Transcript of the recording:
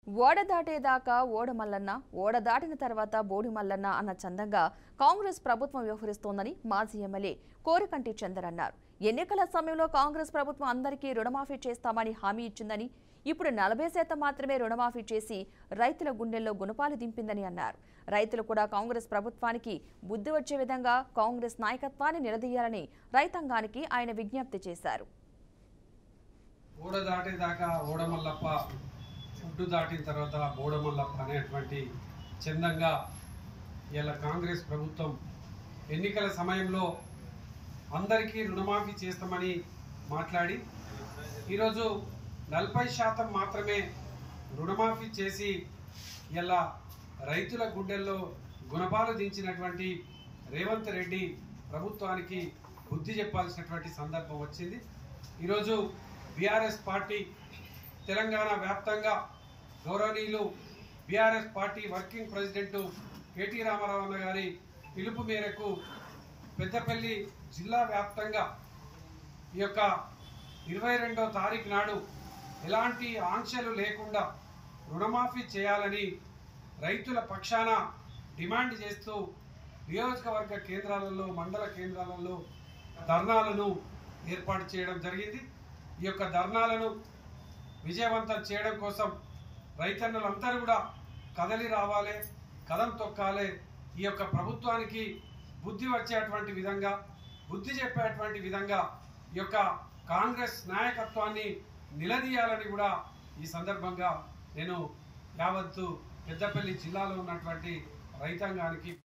ఓడ దాటేదాకా ఓడ మల్లన్న ఓడ దాటిన తర్వాత బోడి మల్లన్న అన్న చందంగా కాంగ్రెస్ ప్రభుత్వం వ్యవహరిస్తోందని మాజీ ఎమ్మెల్యే కోరికంటి చందర్ అన్నారు ఎన్నికల సమయంలో కాంగ్రెస్ ప్రభుత్వం అందరికీ రుణమాఫీ చేస్తామని హామీ ఇచ్చిందని ఇప్పుడు నలభై శాతం మాత్రమే రుణమాఫీ చేసి రైతుల గుండెల్లో గుణపాలు దింపిందని అన్నారు రైతులు కూడా కాంగ్రెస్ ప్రభుత్వానికి బుద్ధి వచ్చే విధంగా కాంగ్రెస్ నాయకత్వాన్ని నిలదీయాలని రైతాంగానికి ఆయన విజ్ఞప్తి చేశారు ఓడ దాటేదాకా ఓడమల్లప్ప ఒడ్డు దాటిన తర్వాత బోడమల్లప్ప అనేటువంటి చందంగా ఇలా కాంగ్రెస్ ప్రభుత్వం ఎన్నికల సమయంలో అందరికీ రుణమాఫీ చేస్తామని మాట్లాడి ఈరోజు నలభై శాతం మాత్రమే రుణమాఫీ చేసి ఇలా రైతుల గుండెల్లో గుణపాలు దించినటువంటి రేవంత్ రెడ్డి ప్రభుత్వానికి బుద్ధి చెప్పాల్సినటువంటి సందర్భం వచ్చింది ఈరోజు బీఆర్ఎస్ పార్టీ తెలంగాణ వ్యాప్తంగా గౌరవనీయులు BRS party working president KT Rama Rao అన్న గారి పిలుపు మేరకు పెద్దపల్లి జిల్లా వ్యాప్తంగా ఈ యొక్క ఇరవై రెండో తారీఖు నాడు ఎలాంటి ఆంక్షలు లేకుండా రుణమాఫీ చేయాలని రైతుల పక్షాన డిమాండ్ చేస్తూ నియోజకవర్గ కేంద్రాలలో మండల కేంద్రాలలో ధర్నాలను ఏర్పాటు చేయడం జరిగింది ఈ యొక్క ధర్నాలను విజయవంతం చేయడం కోసం రైతన్నులందరూ కూడా కదలి రావాలి కదం తొక్కాలి ఈ యొక్క ప్రభుత్వానికి బుద్ధి వచ్చేటువంటి విధంగా బుద్ధి చెప్పేటువంటి విధంగా ఈ యొక్క కాంగ్రెస్ నాయకత్వాన్ని నిలదీయాలని కూడా ఈ సందర్భంగా నేను యావత్తు పెద్దపల్లి జిల్లాలో ఉన్నటువంటి రైతాంగానికి